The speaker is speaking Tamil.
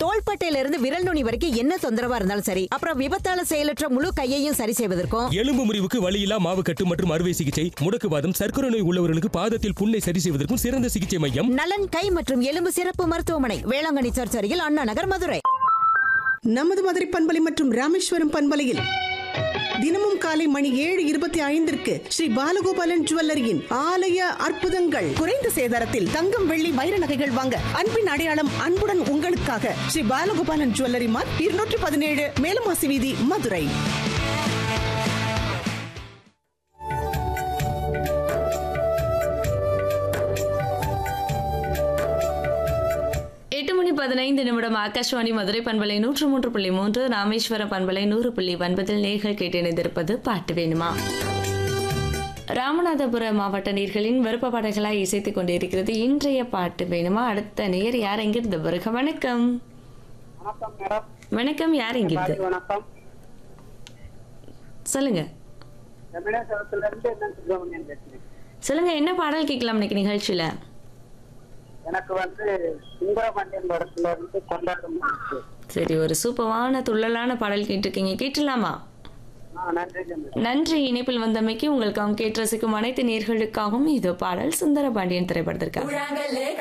தோள்பட்டையில இருந்து விரல் நுனி வரைக்கும் என்ன தொந்தரவா இருந்தாலும் சரி அப்புறம் விபத்தால செயலற்ற முழு கையையும் சரி செய்வதற்கும் எலும்பு முறிவுக்கு வலியில்லா மாவு கட்டு மற்றும் அறுவை சிகிச்சை முடக்குவாதம் சர்க்கரை நோய் உள்ளவர்களுக்கு பாதத்தில் புண்ணை சரி செய்வதற்கும் சிறந்த சிகிச்சை மையம் நலன் கை மற்றும் எலும்பு சிறப்பு மருத்துவமனை வேளாங்கண்ணி சர்ச் அருகில் அண்ணா நகர் மதுரை நமது மதுரை பண்பலை மற்றும் ராமேஸ்வரம் பண்பலையில் தினமும் காலை மணி ஏழு இருபத்தி ஐந்திற்கு ஸ்ரீ பாலகோபாலன் ஜுவல்லரியின் ஆலய அற்புதங்கள் குறைந்த சேதாரத்தில் தங்கம் வெள்ளி வைர நகைகள் வாங்க அன்பின் அடையாளம் அன்புடன் உங்களுக்காக ஸ்ரீ பாலகோபாலன் ஜுவல்லரி மார்க் இருநூற்றி பதினேழு மேலமாசி வீதி மதுரை எட்டு மணி பதினைந்து நிமிடம் ஆகாஷ்வாணி மதுரை பண்பலை நூற்று மூன்று புள்ளி மூன்று ராமேஸ்வரம் பண்பலை நூறு புள்ளி ஒன்பதில் நேர்கள் கேட்டிணைந்திருப்பது பாட்டு வேணுமா ராமநாதபுர மாவட்ட நீர்களின் விருப்ப பாடல்களாய் இசைத்துக் கொண்டிருக்கிறது இன்றைய பாட்டு வேணுமா அடுத்த நேர் யார் எங்கிருந்து வருக வணக்கம் வணக்கம் மேடம் வணக்கம் யார் எங்கிருந்து காலை வணக்கம் சொல்லுங்க ரமணேஸ்வரத்துல இருந்து என்ன சுப்பிரமணியன் பேசுறேன் சொல்லுங்க என்ன பாடல் கேட்கலாம் இன்னைக்கு நிகழ்ச்சியில எனக்கு வந்து சுந்தரபாண்டியன் படத்துல இருந்து கொண்டாடும் இருக்கு. சரி ஒரு சூப்பரான துள்ளலான பாடல் கேட்டிருக்கீங்க கேட்டலாமா ஆ நன்றி மேடம் நன்றி இணைப்பில் வந்தமைக்கு உங்களுக்காகவும் கேட்டு ரசிக்கும் அனைத்து நேர்களுக்காகவும் இது பாடல் சுந்தரபாண்டியன் திரைப்படத்திற்காக